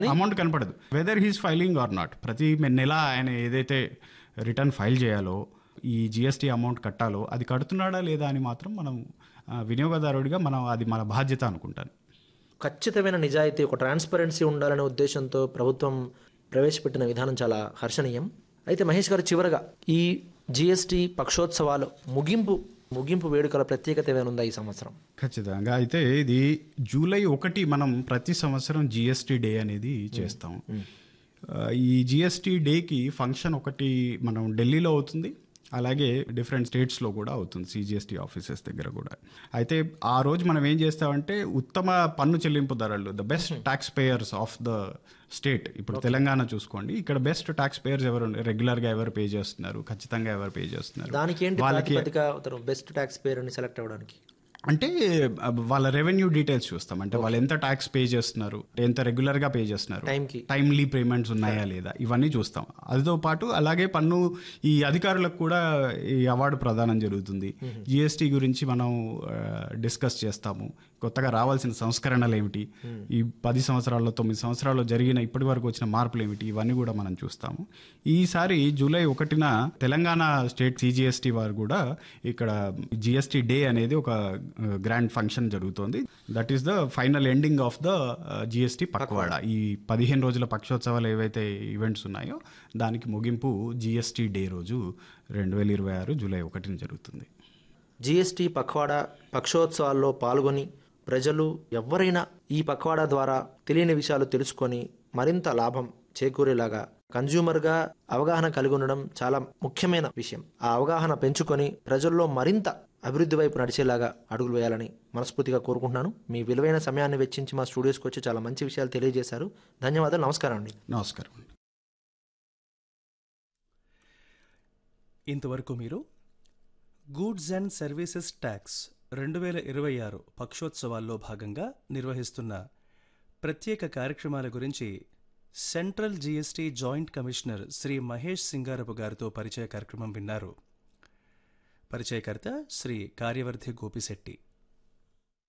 amount కనపడదు whether he's filing or not ప్రతి మె- నెల ఆయన ఏదైతే రిటర్న్ ఫైల్ చేయాలో ఈ జిఎస్టీ అమౌంట్ కట్టాలో అది కడుతున్నాడా లేదా అని మాత్రం మనం ఆ, వినియోగదారుడిగా మనం అది మన బాధ్యత అనుకుంటాను ఖచ్చితమైన నిజాయితీ ఒక ట్రాన్స్పరెన్సీ ఉండాలనే ఉద్దేశంతో ప్రభుత్వం ప్రవేశపెట్టిన విధానం చాలా హర్షణీయం అయితే మహేష్ గారు చివరగా ఈ జిఎస్టి పక్షోత్సవాలు ముగింపు ముగింపు వేడుకల ప్రత్యేకత ఏమైనా ఉందా ఈ సంవత్సరం ఖచ్చితంగా అయితే ఇది జూలై ఒకటి మనం ప్రతి సంవత్సరం జిఎస్టీ డే అనేది చేస్తాం ఆ, ఈ జిఎస్టీ డేకి ఫంక్షన్ ఒకటి మనం ఢిల్లీలో అవుతుంది అలాగే డిఫరెంట్ స్టేట్స్లో కూడా అవుతుంది సిజిఎస్టీ ఆఫీసెస్ దగ్గర కూడా అయితే ఆ రోజు మనం ఏం చేస్తామంటే ఉత్తమ పన్ను చెల్లింపుదారులు the best tax payers of the state ఇప్పుడు తెలంగాణ చూసుకోండి ఇక్కడ బెస్ట్ ట్యాక్స్ పేయర్స్ ఎవరు రెగ్యులర్గా ఎవరు పే చేస్తున్నారు ఖచ్చితంగా ఎవరు పే చేస్తున్నారు దానికి ఏంటి ప్రాతిపదిక అతను బెస్ట్ ట్యాక్స్ పేర్ అని సెలెక్ట్ అవ్వడానికి అంటే అబ్ వాళ్ళ రెవెన్యూ డీటెయిల్స్ చూస్తాం అంటే వాళ్ళు ఎంత ట్యాక్స్ పే చేస్తున్నారు ఎంత రెగ్యులర్ గా పే చేస్తున్నారు టైంకి టైమ్లీ పేమెంట్స్ ఉన్నాయా లేదా ఇవన్నీ చూస్తాం అదితో పాటు అలాగే పన్ను ఈ అధికారులకు కూడా ఈ అవార్డు ప్రదానం జరుగుతుంది జిఎస్టీ గురించి మనం డిస్కస్ చేస్తాము కొత్తగా రావాల్సిన సంస్కరణలు ఏమిటి ఈ పది సంవత్సరాల్లో తొమ్మిది సంవత్సరాల్లో జరిగిన ఇప్పటి వరకు వచ్చిన మార్పులు ఏమిటి ఇవన్నీ కూడా మనం చూస్తాము ఈసారి జూలై ఒకటిన తెలంగాణ స్టేట్ సిజిఎస్టీ వారు కూడా ఇక్కడ జిఎస్టీ డే అనేది ఒక గ్రాండ్ ఫంక్షన్ జరుగుతోంది that is the final ending of the GST pakhwada ఈ పదిహేను రోజుల పక్షోత్సవాలు ఏవైతే ఈవెంట్స్ ఉన్నాయో దానికి ముగింపు జిఎస్టీ డే రోజు రెండు వేల ఇరవై ఆరు జూలై ఒకటిన జరుగుతుంది జిఎస్టి పక్వాడా పక్షోత్సవాల్లో పాల్గొని ప్రజలు ఎవరైనా ఈ పక్వాడా ద్వారా తెలియని విషయాలు తెలుసుకొని మరింత లాభం చేకూరేలాగా కన్జ్యూమర్గా అవగాహన కలిగి ఉండడం చాలా ముఖ్యమైన విషయం ఆ అవగాహన పెంచుకొని ప్రజల్లో మరింత అభివృద్ధి వైపు నడిచేలాగా అడుగులు వేయాలని మనస్ఫూర్తిగా కోరుకుంటున్నాను మీ విలువైన సమయాన్ని వెచ్చించి మా స్టూడియోస్కి వచ్చి చాలా మంచి విషయాలు తెలియజేశారు ధన్యవాదాలు నమస్కారం అండి నమస్కారం ఇంతవరకు మీరు గూడ్స్ అండ్ సర్వీసెస్ ట్యాక్స్ రెండు వేల ఇరవై ఆరు పక్షోత్సవాల్లో భాగంగా నిర్వహిస్తున్న ప్రత్యేక కార్యక్రమాల గురించి central GST joint commissioner Shri Mahesh Singarapu గారితో పరిచయ కార్యక్రమం విన్నారు పరిచయకర్త శ్రీ కార్యవర్ధి గోపిశెట్టి